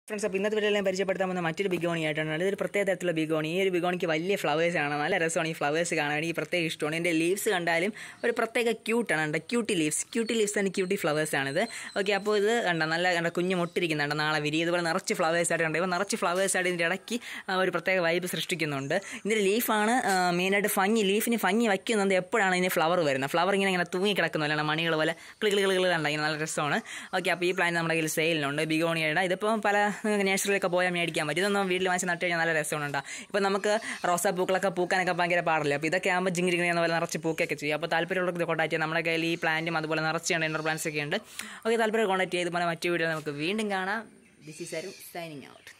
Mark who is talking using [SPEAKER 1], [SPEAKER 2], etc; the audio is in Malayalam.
[SPEAKER 1] ഫ്രണ്ട്സ് അപ്പോൾ ഇന്നത്തെ വീഡിയോയിൽ ഞാൻ പരിചയപ്പെടുത്താൻ പോകുന്ന മറ്റൊരു ബിഗോണി ആയിട്ടാണ് ഇതൊരു പ്രത്യേക തരത്തിലുള്ള ബിഗോണി ഈ ഒരു ബിഗോണിക്ക് വലിയ ഫ്ലവേഴ്സ് ആണ് നല്ല രസമാണ് ഈ ഫ്ലവേഴ്സ് കാണാൻ എനിക്ക് പ്രത്യേക ഇഷ്ടമാണ് ഇതിൻ്റെ ലീവ്സ് കണ്ടാലും ഒരു പ്രത്യേക ക്യൂട്ടാണ് കണ്ട ക്യൂട്ടി ലീവ്സ് ക്യൂട്ടി ലീവ്സ് തന്നെ ക്യൂട്ടി ഫ്ലവേഴ്സ് ആണിത് ഓക്കെ അപ്പോൾ ഇത് കണ്ട നല്ല കണ്ട കുഞ്ഞ് മുട്ടിരിക്കുന്നുണ്ട് നാളെ വിരി ഇതുപോലെ നിറച്ച് ഫ്ലവേഴ്സ് ആയിട്ട് കണ്ടത് ഇപ്പോൾ നിറച്ച് ഫ്ലവേഴ്സ് ആയിട്ട് ഇതിൻ്റെ ഇടയ്ക്ക് ആ, ഒരു പ്രത്യേക വൈബ് സൃഷ്ടിക്കുന്നുണ്ട് ഇതിൻ്റെ ലീഫാണ് മെയിനായിട്ട് ഭംഗി ലീഫിന് ഭംഗി വയ്ക്കുന്നത് എപ്പോഴാണ് ഇതിന് ഫ്ലവർ വരുന്നത് ഫ്ലവർ ഇങ്ങനെ ഇങ്ങനെ തൂങ്ങി കിടക്കുന്നില്ല മണികൾ പോലെ കിളി കിളി കിളി കണ്ട ഇങ്ങനെ നല്ല രസമാണ് ഓക്കെ അപ്പോൾ ഈ പ്ലാൻ നമ്മുടെ കയ്യിൽ സെയിലിനുണ്ട് ബിഗോണിയുടെ ഇതിപ്പോൾ പല നേഴ്സറിയിലൊക്കെ പോയാൽ മേടിക്കാൻ പറ്റും ഇതൊന്നും വീട്ടിൽ വാങ്ങിച്ച് നട്ട് കഴിഞ്ഞാൽ നല്ല രസമാണ് ഉണ്ടാ ഇപ്പോൾ നമുക്ക് റോസാ പൂക്കളൊക്കെ പൂക്കാനൊക്കെ ഭയങ്കര പാടില്ല അപ്പോൾ ഇതൊക്കെ ആകുമ്പോൾ ജിങ്ങി ജിങ്ങി എന്ന പോലെ നിറച്ച് പൂക്കൊക്കെ ചെയ്യും അപ്പോൾ താല്പര്യമുള്ളവർക്ക് കോൺടാക്ട് ചെയ്യാം നമ്മുടെ കയ്യിൽ ഈ പ്ലാന്റും അതുപോലെ നിറച്ചുണ്ട് ഇൻഡോർ പ്ലാന്റ്സ് ഒക്കെ ഉണ്ട് ഓക്കെ താല്പര്യം കോൺടാക്ട് ചെയ്ത് പോലെ മറ്റു വീഡിയോ നമുക്ക് വീണ്ടും കാണാം ദിസ് ഈസ് ആരും സൈനിങ് ഔട്ട്